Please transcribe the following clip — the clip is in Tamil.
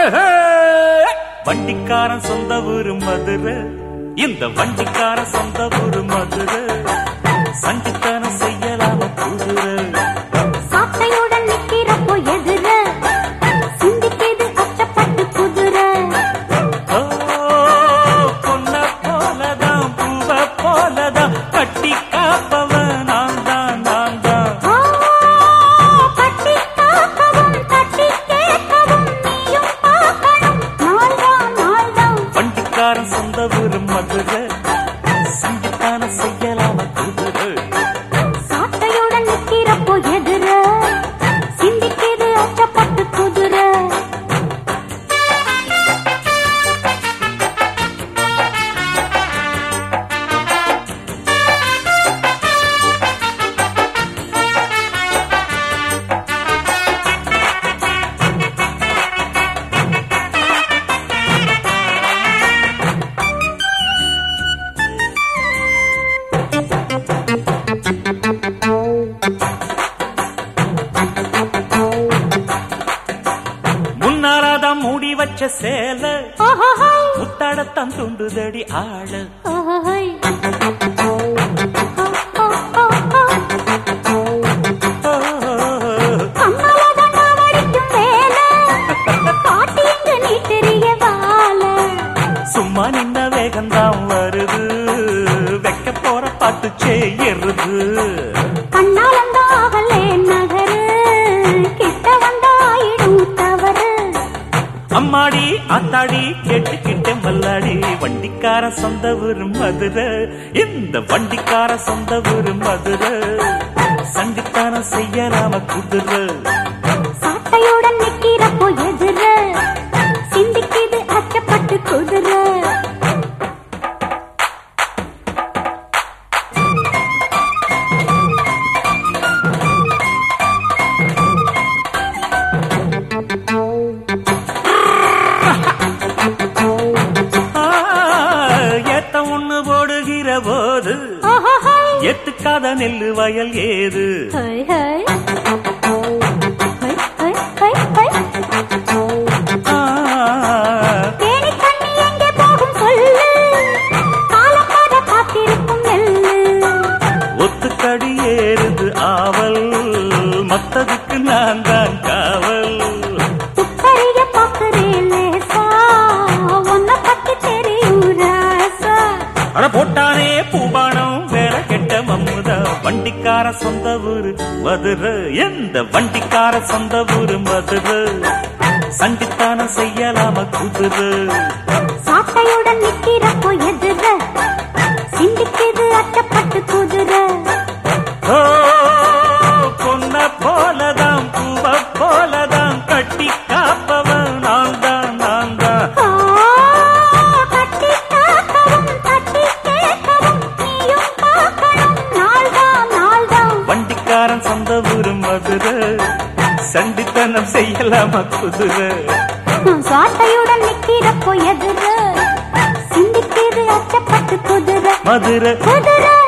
வண்டிக்காரன் சொந்த ஊரு மதுரை இந்த வண்டிக்காரன் சொந்த ஊரு மதுரை சண்டித்தனம் செய்யலாம குதிரை சாட்டையுடன் நிக்கிறப்போ எதிர சிந்திக்கிது அச்சப்பட்டு குதிரை ஓ, பொன்ன போலதான் பூவ போலதான் கட்டி காப்பவன் நான் தான் நான் தான் ஆ, கட்டி காக்கவும் தட்டி கேட்கவும் நீயும் பார்க்கணும் நாள்தான் நாள்தான் வண்டிக்காரன் சொந்த ஊரு மதுரை சண்டித்தனம் செய்யலாம குதிரை சாட்டையுடன் நிக்கிறப்போ எதிர சிந்திக்கிது அச்சப்பட்டு குதிரை முன்னாராதான் மூடி வச்ச சேல ஓஹோஹோய், முத்தாடத்தான் துண்டுதடி ஆள ஓஹோஹோய். ஓ, ஓ, ஓ, ஓ. கம்மலதான் நாவடிக்கும் வேலை. பாட்டி இங்கு நீ தெரிய வாழ. சும்மா நின்ன வேகம்தான் வருது வைக்க போற பாட்டு செய்யறது கண்ணாலந்தான் ஆகலே நகரு. கிட்ட வந்தாயிடும் தவறு. அம்மாடி ஆத்தாடி கேட்டுக்கிட்ட மல்லாடி வண்டிக்கார சொந்த ஊரு மதுரை இந்த வண்டிக்கார சொந்த ஊரு மதுரை சண்டித்தானம் செய்யலாம குதிரை சாட்டையுடன் நிக்கிறப்போ எதிர. சிந்திக்கிது அச்சப்பட்டு குதிரை ஆ, ஏத்த ஒண்ணு போடுகிற போது ஓஹோஹோய். எத்துக்காத நெல்லு வயல் ஏது ஹை, ஹை. ஹை, ஹை, ஹை, ஹை. ஆ, தேனி தண்ணி எங்கே போகும் சொல்லு காலம் வர காத்திருக்கும் நெல்லு ஒத்துக்கடி ஏறுது ஆவல் மத்ததுக்கு நான் தான் காவல் துப்பறிய பாக்குறேன் லேசா உன்னை பத்தி தெரியும் ராசா அட போட்டானே பூபானம் வேலை கெட்ட மம்முதா வண்டிக்கார சொந்த ஊரு மதுரை எந்த வண்டிக்கார சொந்த ஊரு மதுரை சண்டித்தானம் செய்யலாம குதிரை சாட்டையுடன் நிக்கிறப்போ எதிர சிந்திக்குது அச்சப்பட்டு குதிரை ஓ பொன்ன போலதான் பூவ போலதான் கட்டி காப்பவன் நான் தான் நான் தான் ஆ, கட்டி காக்கவும் தட்டி கேட்கவும் நீயும் பார்க்கணும் நாள்தான் நாள்தான் வண்டிக்காரன் சொந்த ஊரு மதுரை சண்டித்தனம் செய்யலாம குதிரை சாட்டையுடன் நிக்கிறப்போ எதிர சிந்திக்குது அச்சப்பட்டு குதிரை மதுரை குதிரை